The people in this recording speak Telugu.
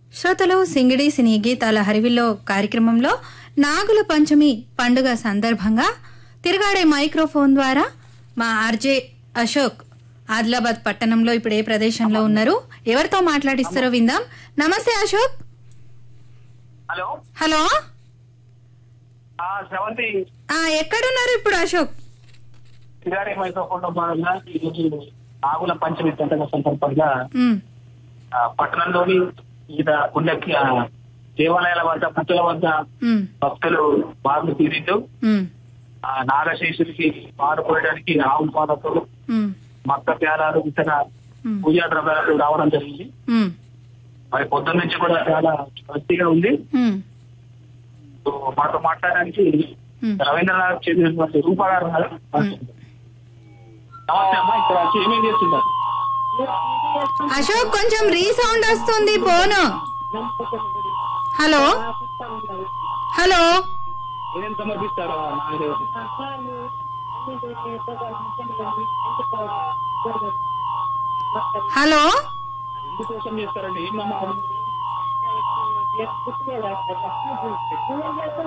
శ్రోతలు సింగిడి సినీ గీతాల హరివిల్లో కార్యక్రమంలో నాగుల పంచమి పండుగ సందర్భంగా తిరగాడే మైక్రోఫోన్ ద్వారా మా ఆర్జే అశోక్ ఆదిలాబాద్ పట్టణంలో ఇప్పుడు ఏ ప్రదేశంలో ఉన్నారు ఎవరితో మాట్లాడిస్తారో విందాం నమస్తే అశోక్ హలో హలో ఆ శ్రవంతి ఆ ఎక్కడున్నారు ఇప్పుడు అశోక్ సిగారెట్ మైక్రోఫోన్ లో భాగంగా ఈరోజు ఆగుల పంచమి పండుగ సందర్భంగా ఉమ్, ఆ, పట్టణంలోని వివిధ పుణ్యకి ఆ, దేవాలయాల వద్ద పుట్టుల వద్ద ఉమ్, భక్తులు బారులు తీరిండు ఉమ్, ఆ నాగశేషుడికి పారుకోవడానికి ఆవు పాలతో ఉమ్, మక్క ప్యాలాలు ఇతర ఉమ్, పూజా ద్రవ్యాలు రావడం జరిగింది ఉమ్, మరి పొద్దున్న నుంచి కూడా చాలా భక్తిగా ఉంది ఉమ్, సో మాతో మాట్లాడడానికి ఉమ్. రవీంద్రనాథ్ చెందినటువంటి రూపా గారు ఉన్నారు. నమస్తే అమ్మా ఇక్కడ వచ్చి ఏమేం చేస్తుంటారు అశోక్ కొంచెం రీసౌండ్ వస్తుంది ఫోను హలో హలో ఏమేం సమర్పిస్తారు నాగదేవతకి? హలో ఎందుకోసం చేస్తారండి ఏం నమ్మకం